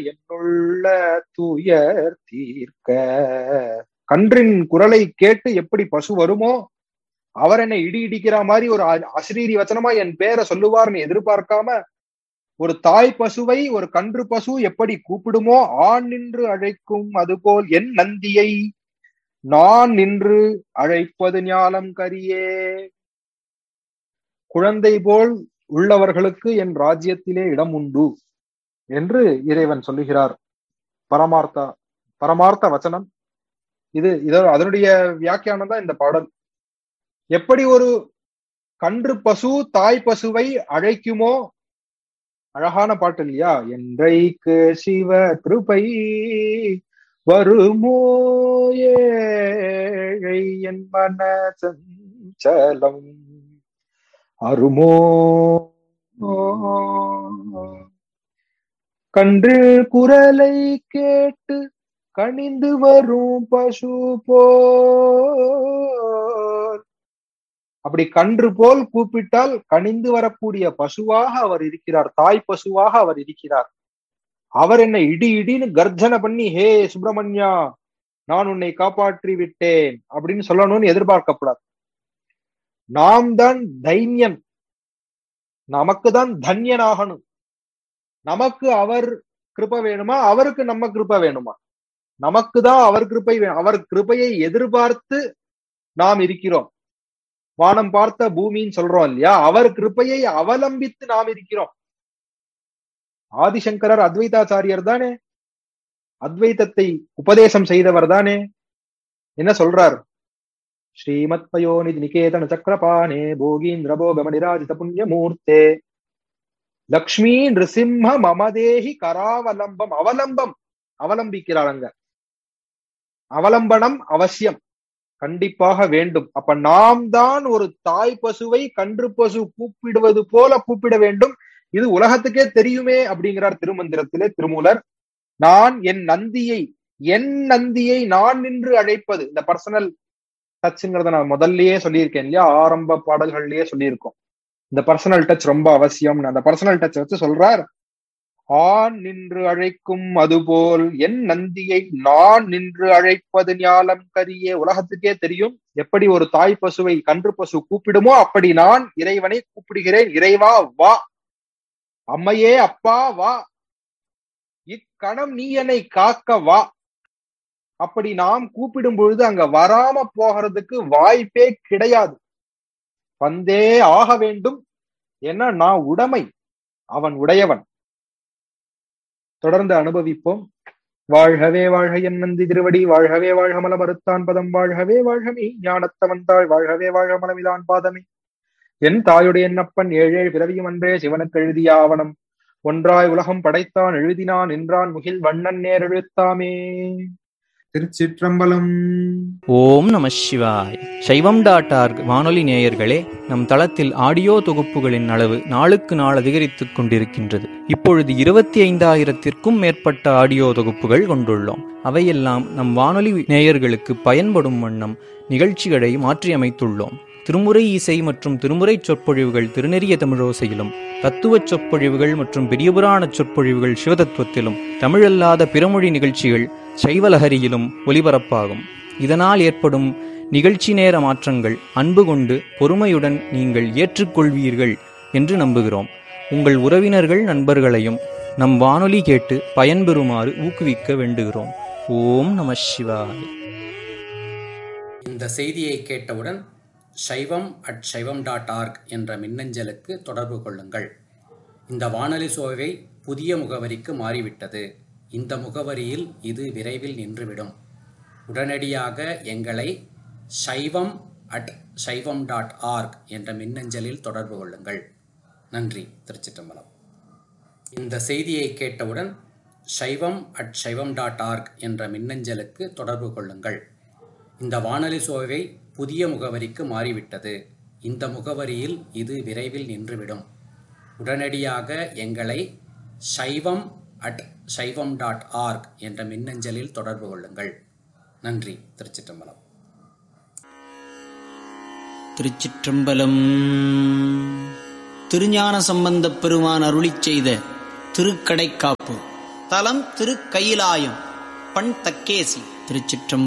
என்னுள்ள துயர் தீர்க்க கன்றின் குரலை கேட்டு எப்படி பசு வருமோ அவர் என்னை இடி இடிக்கிற மாதிரி ஒரு அ- அசிரீரி வச்சனமா என் பேரை சொல்லுவார்னு எதிர்பார்க்காம ஒரு தாய் பசுவை ஒரு கன்று பசு எப்படி கூப்பிடுமோ ஆண் நின்று அழைக்கும் அதுபோல் என் நந்தியை நான் நின்று அழைப்பது ஞாலம் கரியே குழந்தை போல் உள்ளவர்களுக்கு என் ராஜ்யத்திலே இடம் உண்டு என்று இறைவன் சொல்லுகிறார் பரமார்த்தா பரமார்த்த வச்சனம் இது இத அதனுடைய வியாக்கியானம் தான் இந்த பாடல் எப்படி ஒரு கன்று பசு தாய் பசுவை அழைக்குமோ அழகான பாட்டு இல்லையா என்றைக்கு சிவ கிருபை வருமோ ஏழை என் மன சஞ்சலம் அருமோ கன்று குரலை கேட்டு கனிந்து வரும் பசு போல் அப்படி கன்று போல் கூப்பிட்டால் கனிந்து வரக்கூடிய பசுவாக அவர் இருக்கிறார் தாய் பசுவாக அவர் இருக்கிறார் அவர் என்னை இடி இடின்னு கர்ஜனை பண்ணி ஹே சுப்பிரமணியா நான் உன்னை காப்பாற்றி விட்டேன் அப்படின்னு சொல்லணும்னு எதிர்பார்க்கப்படாது நாம் தான் தைன்யன் நமக்கு தான் தன்யனாகணும் நமக்கு அவர் கிருப வேணுமா அவருக்கு நம்ம கிருப வேணுமா நமக்கு தான் அவர் கிருபை வே- அவர் கிருபையை எதிர்பார்த்து நாம் இருக்கிறோம் வானம் பார்த்த பூமின்னு சொல்றோம் இல்லையா அவர் கிருபையை அவலம்பித்து நாம் இருக்கிறோம் ஆதிசங்கரர் அத்வைதாச்சாரியர் தானே அத்வைதத்தை உபதேசம் செய்தவர் தானே என்ன சொல்றார் ஸ்ரீமத் பயோநிதி நிகேதன சக்கரபாணே போகீந்திர போகமணிராஜித புண்ணியமூர்த்தே லக்ஷ்மி நிருசிம்ம மமதேஹி கராவலம்பம் அவலம்பம் அவலம்பிக்கிறார் அங்க அவலம்பனம் அவசியம் கண்டிப்பாக வேண்டும் அப்ப நாம் தான் ஒரு தாய் பசுவை கன்று பசு கூப்பிடுவது போல கூப்பிட வேண்டும் இது உலகத்துக்கே தெரியுமே அப்படிங்கிறார் திருமந்திரத்திலே திருமூலர் நான் என் நந்தியை என் நந்தியை நான் நின்று அழைப்பது இந்த பர்சனல் டச்ங்கிறத நான் முதல்லயே சொல்லியிருக்கேன் இல்லையா ஆரம்ப பாடல்கள்லயே சொல்லியிருக்கோம் இந்த பர்சனல் டச் ரொம்ப அவசியம் அந்த பர்சனல் டச் வச்சு சொல்றார் ஆண் நின்று அழைக்கும் அதுபோல் என் நந்தியை நான் நின்று அழைப்பது ஞாலம் கரியே உலகத்துக்கே தெரியும் எப்படி ஒரு தாய் பசுவை கன்று பசு கூப்பிடுமோ அப்படி நான் இறைவனை கூப்பிடுகிறேன் இறைவா வா அம்மையே அப்பா வா இக்கணம் நீ என்னை காக்க வா அப்படி நாம் கூப்பிடும் பொழுது அங்க வராம போகிறதுக்கு வாய்ப்பே கிடையாது வந்தே ஆக வேண்டும் ஏன்னா நான் உடைமை அவன் உடையவன் தொடர்ந்து அனுபவிப்போம் வாழ்கவே வாழ்க என் நந்தி திருவடி வாழ்கவே வாழ்க மல மறுத்தான் பதம் வாழ்கவே வாழ்கமே ஞானத்தவன் தாழ் வாழ்கவே வாழ்க மலமிலான் பாதமே என் தாயுடைய என்னப்பன் ஏழேழு பிறவியும் அன்றே சிவனுக்கு எழுதிய ஆவணம் ஒன்றாய் உலகம் படைத்தான் எழுதினான் என்றான் முகில் வண்ணன் நேர் எழுத்தாமே திருச்சிற்றம்பலம் ஓம் நம சிவாய் சைவம் டாட் ஆர்க் வானொலி நேயர்களே நம் தளத்தில் ஆடியோ தொகுப்புகளின் அளவு நாளுக்கு நாள் அதிகரித்துக் கொண்டிருக்கின்றது இப்பொழுது இருபத்தி ஐந்தாயிரத்திற்கும் மேற்பட்ட ஆடியோ தொகுப்புகள் கொண்டுள்ளோம் அவையெல்லாம் நம் வானொலி நேயர்களுக்கு பயன்படும் வண்ணம் நிகழ்ச்சிகளை மாற்றியமைத்துள்ளோம் திருமுறை இசை மற்றும் திருமுறை சொற்பொழிவுகள் திருநெறிய தமிழோசையிலும் தத்துவச் சொற்பொழிவுகள் மற்றும் பெரியபுராண சொற்பொழிவுகள் சிவதத்துவத்திலும் தமிழல்லாத பிறமொழி நிகழ்ச்சிகள் சைவலஹரியிலும் ஒலிபரப்பாகும் இதனால் ஏற்படும் நிகழ்ச்சி நேர மாற்றங்கள் அன்பு கொண்டு பொறுமையுடன் நீங்கள் ஏற்றுக்கொள்வீர்கள் என்று நம்புகிறோம் உங்கள் உறவினர்கள் நண்பர்களையும் நம் வானொலி கேட்டு பயன்பெறுமாறு ஊக்குவிக்க வேண்டுகிறோம் ஓம் நம சிவாய் இந்த செய்தியை கேட்டவுடன் சைவம் அட் சைவம் டாட் ஆர்க் என்ற மின்னஞ்சலுக்கு தொடர்பு கொள்ளுங்கள் இந்த வானொலி சோவை புதிய முகவரிக்கு மாறிவிட்டது இந்த முகவரியில் இது விரைவில் நின்றுவிடும் உடனடியாக எங்களை சைவம் அட் சைவம் டாட் ஆர்க் என்ற மின்னஞ்சலில் தொடர்பு கொள்ளுங்கள் நன்றி திருச்சிற்றம்பலம் இந்த செய்தியை கேட்டவுடன் சைவம் அட் சைவம் டாட் ஆர்க் என்ற மின்னஞ்சலுக்கு தொடர்பு கொள்ளுங்கள் இந்த வானொலி சோவை புதிய முகவரிக்கு மாறிவிட்டது இந்த முகவரியில் இது விரைவில் நின்றுவிடும் உடனடியாக எங்களை சைவம் அட் சைவம் டாட் ஆர்க் என்ற மின்னஞ்சலில் தொடர்பு கொள்ளுங்கள் நன்றி திருச்சிற்றம்பலம் திருச்சிற்றம்பலம் திருஞான சம்பந்தப் பெருமான் அருளிச் செய்த திருக்கடைக்காப்பு தலம் திருக்கயிலாயம் பண் தக்கேசி திருச்சிற்றம்பலம்